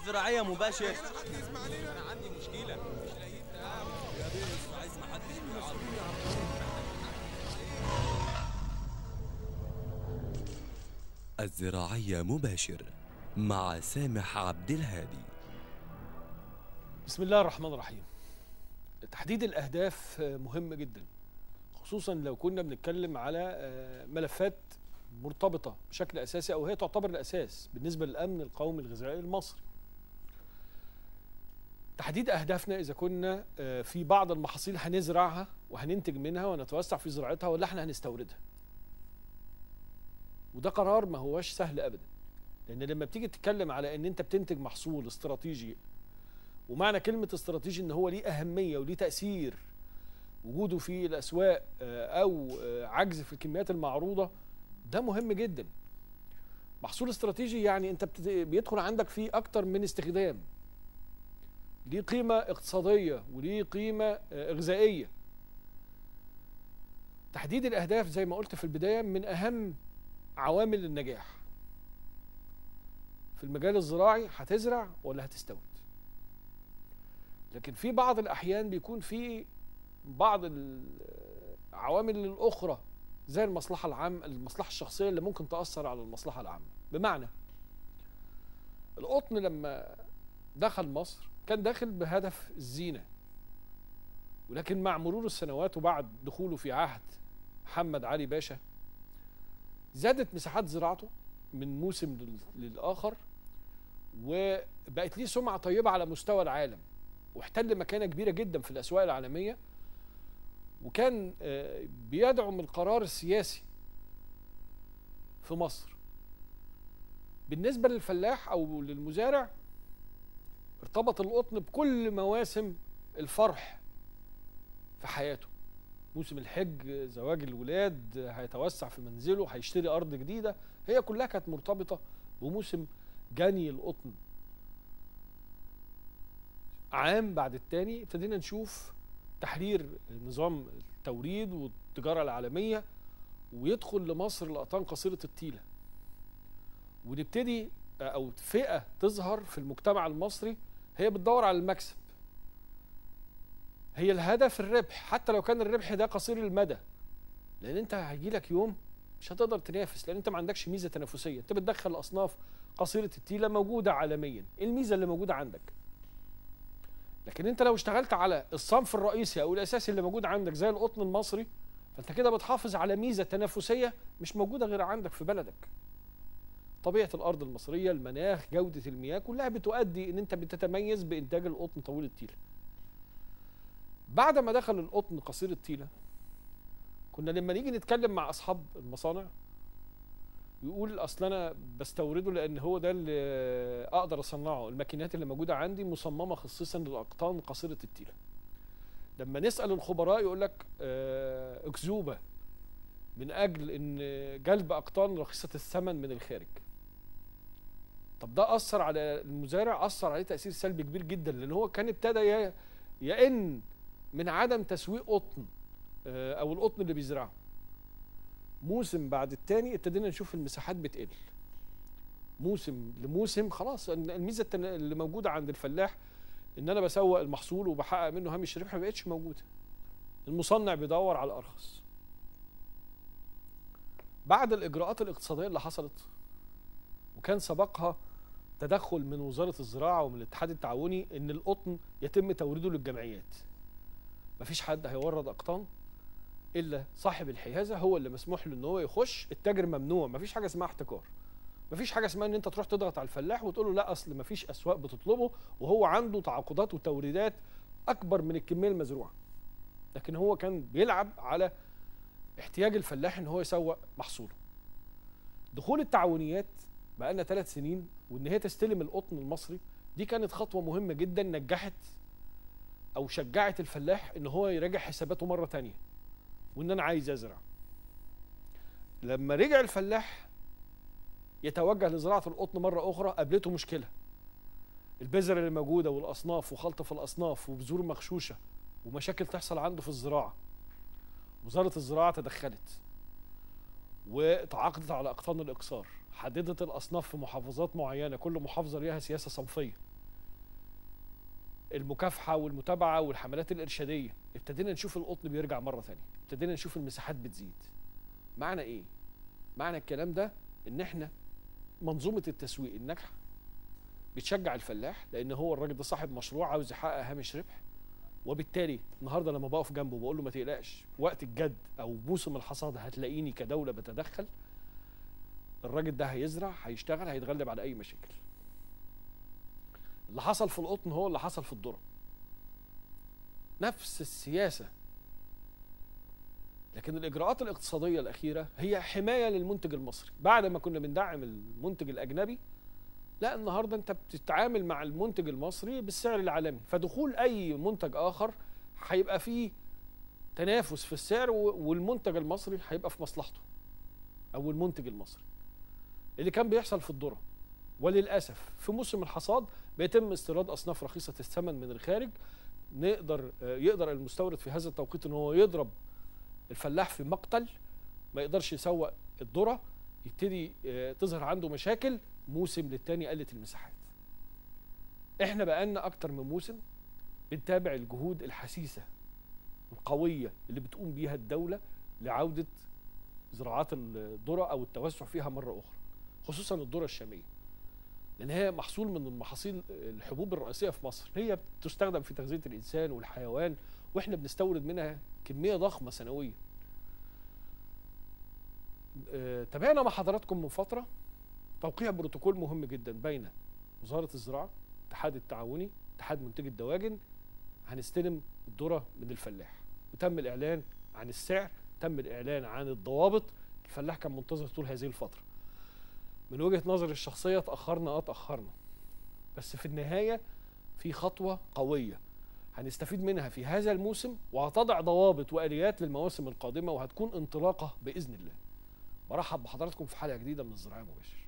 الزراعية مباشر انا عندي مشكله مش لاقيين يا بيه عايز ما حدش الزراعية مباشر مع سامح عبد الهادي بسم الله الرحمن الرحيم تحديد الأهداف آه، مهم جدا خصوصا لو كنا بنتكلم على آه، ملفات مرتبطة بشكل أساسي أو هي تعتبر الأساس بالنسبة للأمن القومي الغذائي المصري تحديد أهدافنا إذا كنا آه، في بعض المحاصيل هنزرعها وهننتج منها ونتوسع في زراعتها ولا احنا هنستوردها وده قرار ما هوش سهل أبدا لأن لما بتيجي تتكلم على إن أنت بتنتج محصول استراتيجي ومعنى كلمة استراتيجي ان هو ليه أهمية وليه تأثير وجوده في الأسواق آه، أو آه، عجز في الكميات المعروضة ده مهم جدا محصول استراتيجي يعني انت بت- بيدخل عندك فيه أكتر من استخدام ليه قيمة اقتصادية وليه قيمة آه، غذائية تحديد الأهداف زي ما قلت في البداية من أهم عوامل النجاح في المجال الزراعي هتزرع ولا هتستورد لكن في بعض الأحيان بيكون في بعض العوامل الأخرى زي المصلحة العامة المصلحة الشخصية اللي ممكن تأثر على المصلحة العامة بمعنى القطن لما دخل مصر كان داخل بهدف الزينة ولكن مع مرور السنوات وبعد دخوله في عهد محمد علي باشا زادت مساحات زراعته من موسم لل- للآخر وبقت ليه سمعة طيبة على مستوى العالم واحتل مكانة كبيرة جدا في الأسواق العالمية وكان آه، بيدعم القرار السياسي في مصر بالنسبة للفلاح أو للمزارع ارتبط القطن بكل مواسم الفرح في حياته موسم الحج زواج الولاد هيتوسع في منزله هيشتري أرض جديدة هي كلها كانت مرتبطة بموسم جني القطن عام بعد التاني ابتدينا نشوف تحرير نظام التوريد والتجارة العالمية ويدخل لمصر الأطان قصيرة التيلة ونبتدي أو فئة تظهر في المجتمع المصري هي بتدور على المكسب هي الهدف الربح حتى لو كان الربح ده قصير المدى لأن أنت هيجي لك يوم مش هتقدر تنافس لأن أنت ما عندكش ميزة تنافسية أنت بتدخل أصناف قصيرة التيلة موجودة عالميا إيه الميزة اللي موجودة عندك لكن انت لو اشتغلت على الصنف الرئيسي او الاساسي اللي موجود عندك زي القطن المصري فانت كده بتحافظ على ميزه تنافسيه مش موجوده غير عندك في بلدك طبيعه الارض المصريه المناخ جوده المياه كلها بتؤدي ان انت بتتميز بانتاج القطن طويل التيله بعد ما دخل القطن قصير التيله كنا لما نيجي نتكلم مع اصحاب المصانع يقول اصل انا بستورده لان هو ده اللي اقدر اصنعه الماكينات اللي موجوده عندي مصممه خصيصا للاقطان قصيره التيله لما نسال الخبراء يقول لك آه، اكذوبه من اجل ان جلب اقطان رخيصه الثمن من الخارج طب ده اثر على المزارع اثر عليه تاثير سلبي كبير جدا لان هو كان ابتدى ي- يئن من عدم تسويق قطن آه، او القطن اللي بيزرعه موسم بعد التاني ابتدينا نشوف المساحات بتقل موسم لموسم خلاص الميزه التن- اللي موجوده عند الفلاح ان انا بسوق المحصول وبحقق منه هامش ربح ما بقتش موجوده المصنع بيدور على الارخص بعد الاجراءات الاقتصاديه اللي حصلت وكان سبقها تدخل من وزاره الزراعه ومن الاتحاد التعاوني ان القطن يتم توريده للجمعيات مفيش حد هيورد اقطان الا صاحب الحيازه هو اللي مسموح له ان هو يخش التاجر ممنوع مفيش حاجه اسمها احتكار مفيش حاجه اسمها ان انت تروح تضغط على الفلاح وتقول له لا اصل مفيش اسواق بتطلبه وهو عنده تعاقدات وتوريدات اكبر من الكميه المزروعه لكن هو كان بيلعب على احتياج الفلاح ان هو يسوق محصوله دخول التعاونيات بقالنا ثلاث سنين وان هي تستلم القطن المصري دي كانت خطوه مهمه جدا نجحت او شجعت الفلاح ان هو يراجع حساباته مره تانية وان انا عايز ازرع لما رجع الفلاح يتوجه لزراعه القطن مره اخرى قابلته مشكله البذر اللي موجوده والاصناف وخلط في الاصناف وبذور مغشوشه ومشاكل تحصل عنده في الزراعه وزاره الزراعه تدخلت وتعاقدت على اقطان الاقصار حددت الاصناف في محافظات معينه كل محافظه ليها سياسه صنفيه المكافحه والمتابعه والحملات الارشاديه ابتدينا نشوف القطن بيرجع مره ثانيه ابتدينا نشوف المساحات بتزيد معنى ايه معنى الكلام ده ان احنا منظومه التسويق الناجحه بتشجع الفلاح لان هو الراجل ده صاحب مشروع عاوز يحقق هامش ربح وبالتالي النهارده لما بقف جنبه بقول له ما تقلقش وقت الجد او موسم الحصاد هتلاقيني كدوله بتدخل الراجل ده هيزرع هيشتغل هيتغلب على اي مشاكل اللي حصل في القطن هو اللي حصل في الذره نفس السياسه لكن الاجراءات الاقتصاديه الاخيره هي حمايه للمنتج المصري بعد ما كنا بندعم المنتج الاجنبي لا النهارده انت بتتعامل مع المنتج المصري بالسعر العالمي فدخول اي منتج اخر هيبقى فيه تنافس في السعر و- والمنتج المصري هيبقى في مصلحته او المنتج المصري اللي كان بيحصل في الذره وللاسف في موسم الحصاد بيتم استيراد اصناف رخيصه الثمن من الخارج نقدر آه، يقدر المستورد في هذا التوقيت ان هو يضرب الفلاح في مقتل ما يقدرش يسوق الذره يبتدي آه، تظهر عنده مشاكل موسم للتاني قلت المساحات احنا بقالنا اكتر من موسم بنتابع الجهود الحسيسه القويه اللي بتقوم بيها الدوله لعوده زراعات الذره او التوسع فيها مره اخرى خصوصا الذره الشاميه لان هي محصول من المحاصيل الحبوب الرئيسيه في مصر هي بتستخدم في تغذيه الانسان والحيوان واحنا بنستورد منها كميه ضخمه سنويا آه، تابعنا مع حضراتكم من فتره توقيع بروتوكول مهم جدا بين وزاره الزراعه الاتحاد التعاوني اتحاد منتجي الدواجن هنستلم الذره من الفلاح وتم الاعلان عن السعر تم الاعلان عن الضوابط الفلاح كان منتظر طول هذه الفتره من وجهه نظري الشخصيه تاخرنا اه تاخرنا بس في النهايه في خطوه قويه هنستفيد منها في هذا الموسم وهتضع ضوابط واليات للمواسم القادمه وهتكون انطلاقه باذن الله برحب بحضراتكم في حلقه جديده من الزراعه مباشر